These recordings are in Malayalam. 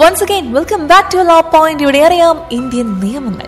once again welcome back to law point ഇവിടെ അറിയാം ഇന്ത്യൻ നിയമങ്ങൾ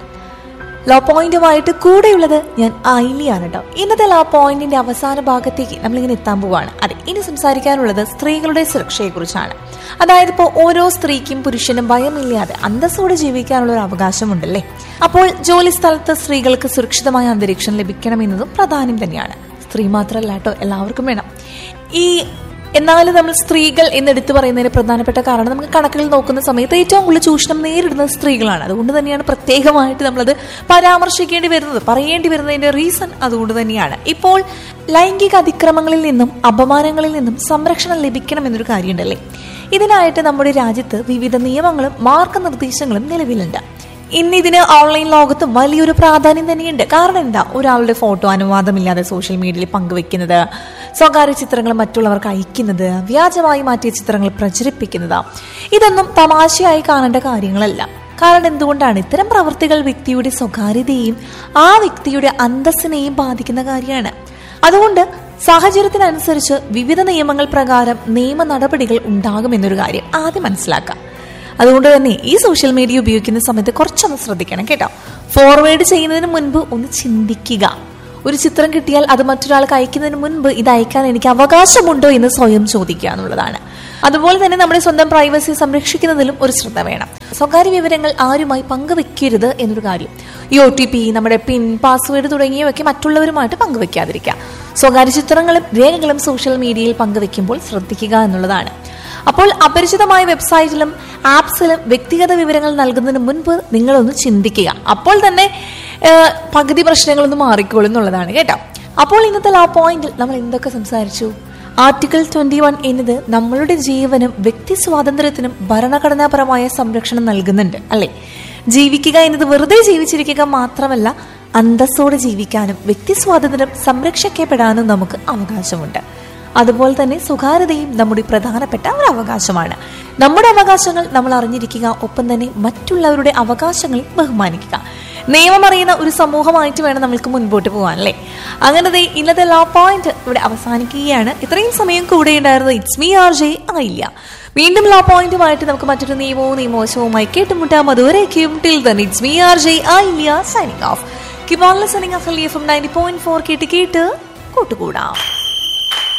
ലോ പോയിന്റുമായിട്ട് കൂടെയുള്ളത് ഞാൻ ഐലിയാണ് കേട്ടോ ഇന്നത്തെ ലോ പോയിന്റിന്റെ അവസാന ഭാഗത്തേക്ക് നമ്മളിങ്ങനെ എത്താൻ പോവാണ് അതെ ഇനി സംസാരിക്കാനുള്ളത് സ്ത്രീകളുടെ സുരക്ഷയെക്കുറിച്ചാണ് അതായത് ഇപ്പോൾ ഓരോ സ്ത്രീക്കും പുരുഷനും ഭയമില്ലാതെ അന്തസ്സോടെ ജീവിക്കാനുള്ള ഒരു അവകാശമുണ്ടല്ലേ അപ്പോൾ ജോലി സ്ഥലത്ത് സ്ത്രീകൾക്ക് സുരക്ഷിതമായ അന്തരീക്ഷം ലഭിക്കണമെന്നതും പ്രധാനം തന്നെയാണ് സ്ത്രീ മാത്രമല്ല കേട്ടോ എല്ലാവർക്കും വേണം ഈ എന്നാലും നമ്മൾ സ്ത്രീകൾ എന്നെടുത്തു പറയുന്നതിന് പ്രധാനപ്പെട്ട കാരണം നമുക്ക് കണക്കുകൾ നോക്കുന്ന സമയത്ത് ഏറ്റവും കൂടുതൽ ചൂഷണം നേരിടുന്നത് സ്ത്രീകളാണ് അതുകൊണ്ട് തന്നെയാണ് പ്രത്യേകമായിട്ട് നമ്മളത് പരാമർശിക്കേണ്ടി വരുന്നത് പറയേണ്ടി വരുന്നതിന്റെ റീസൺ അതുകൊണ്ട് തന്നെയാണ് ഇപ്പോൾ ലൈംഗിക അതിക്രമങ്ങളിൽ നിന്നും അപമാനങ്ങളിൽ നിന്നും സംരക്ഷണം ലഭിക്കണം എന്നൊരു കാര്യമുണ്ടല്ലേ ഇതിനായിട്ട് നമ്മുടെ രാജ്യത്ത് വിവിധ നിയമങ്ങളും മാർഗനിർദ്ദേശങ്ങളും നിലവിലുണ്ട് ഇന്ന് ഇതിന് ഓൺലൈൻ ലോകത്ത് വലിയൊരു പ്രാധാന്യം തന്നെയുണ്ട് കാരണം എന്താ ഒരാളുടെ ഫോട്ടോ അനുവാദമില്ലാതെ സോഷ്യൽ മീഡിയയിൽ പങ്കുവെക്കുന്നത് സ്വകാര്യ ചിത്രങ്ങൾ മറ്റുള്ളവർക്ക് അയക്കുന്നത് വ്യാജമായി മാറ്റിയ ചിത്രങ്ങൾ പ്രചരിപ്പിക്കുന്നത് ഇതൊന്നും തമാശയായി കാണേണ്ട കാര്യങ്ങളല്ല കാരണം എന്തുകൊണ്ടാണ് ഇത്തരം പ്രവൃത്തികൾ വ്യക്തിയുടെ സ്വകാര്യതയെയും ആ വ്യക്തിയുടെ അന്തസ്സിനെയും ബാധിക്കുന്ന കാര്യമാണ് അതുകൊണ്ട് സാഹചര്യത്തിനനുസരിച്ച് വിവിധ നിയമങ്ങൾ പ്രകാരം നിയമ നടപടികൾ ഉണ്ടാകുമെന്നൊരു കാര്യം ആദ്യം മനസ്സിലാക്കാം അതുകൊണ്ട് തന്നെ ഈ സോഷ്യൽ മീഡിയ ഉപയോഗിക്കുന്ന സമയത്ത് കുറച്ചൊന്ന് ശ്രദ്ധിക്കണം കേട്ടോ ഫോർവേഡ് ചെയ്യുന്നതിന് മുൻപ് ഒന്ന് ചിന്തിക്കുക ഒരു ചിത്രം കിട്ടിയാൽ അത് മറ്റൊരാൾക്ക് അയക്കുന്നതിന് മുൻപ് ഇത് അയക്കാൻ എനിക്ക് അവകാശമുണ്ടോ എന്ന് സ്വയം ചോദിക്കുക എന്നുള്ളതാണ് അതുപോലെ തന്നെ നമ്മുടെ സ്വന്തം പ്രൈവസി സംരക്ഷിക്കുന്നതിലും ഒരു ശ്രദ്ധ വേണം സ്വകാര്യ വിവരങ്ങൾ ആരുമായി പങ്കുവെക്കരുത് എന്നൊരു കാര്യം ഈ ഒ ടി പി നമ്മുടെ പിൻ പാസ്വേഡ് തുടങ്ങിയവയൊക്കെ മറ്റുള്ളവരുമായിട്ട് പങ്കുവെക്കാതിരിക്കുക സ്വകാര്യ ചിത്രങ്ങളും രേഖകളും സോഷ്യൽ മീഡിയയിൽ പങ്കുവെക്കുമ്പോൾ ശ്രദ്ധിക്കുക എന്നുള്ളതാണ് അപ്പോൾ അപരിചിതമായ വെബ്സൈറ്റിലും ആപ്സിലും വ്യക്തിഗത വിവരങ്ങൾ നൽകുന്നതിന് മുൻപ് നിങ്ങളൊന്ന് ചിന്തിക്കുക അപ്പോൾ തന്നെ ഏഹ്, പകുതി പ്രശ്നങ്ങളൊന്ന് മാറിക്കോളും എന്നുള്ളതാണ് കേട്ടോ അപ്പോൾ ഇന്നത്തെ ലാ പോയിന്റിൽ നമ്മൾ എന്തൊക്കെ സംസാരിച്ചു ആർട്ടിക്കിൾ ട്വന്റി വൺ എന്നത് നമ്മളുടെ ജീവനും വ്യക്തി സ്വാതന്ത്ര്യത്തിനും ഭരണഘടനാപരമായ സംരക്ഷണം നൽകുന്നുണ്ട് അല്ലെ ജീവിക്കുക എന്നത് വെറുതെ ജീവിച്ചിരിക്കുക മാത്രമല്ല അന്തസ്സോടെ ജീവിക്കാനും വ്യക്തി സ്വാതന്ത്ര്യം സംരക്ഷിക്കപ്പെടാനും നമുക്ക് അവകാശമുണ്ട് അതുപോലെ തന്നെ സ്വകാര്യതയും നമ്മുടെ പ്രധാനപ്പെട്ട ഒരു അവകാശമാണ് നമ്മുടെ അവകാശങ്ങൾ നമ്മൾ അറിഞ്ഞിരിക്കുക ഒപ്പം തന്നെ മറ്റുള്ളവരുടെ അവകാശങ്ങളെ ബഹുമാനിക്കുക നിയമം അറിയുന്ന ഒരു സമൂഹമായിട്ട് വേണം നമ്മൾക്ക് മുൻപോട്ട് പോകാൻ അല്ലേ അങ്ങനെ ദേ ഇന്നത്തെ ലോ പോയിന്റ് ഇവിടെ അവസാനിക്കുകയാണ് ഇത്രയും സമയം കൂടെ ഉണ്ടായിരുന്നത് ഇറ്റ്സ് മീ ആർ ജെ ആയില്ല വീണ്ടും ലോ പോയിന്റുമായിട്ട് നമുക്ക് മറ്റൊരു നിയമവും നിയമവശവുമായി കേട്ടുമുട്ടാം അതുവരേക്കും till then it's me R J ആയില്ല സൈനിങ് ഓഫ് കിബോൺ ലിസണിംഗ് അഫലിയ ഫ്രം നയൻറ്റി പോയിന്റ് ഫോർ കേട്ട് കേട്ട് കൂട്ടുകൂടാം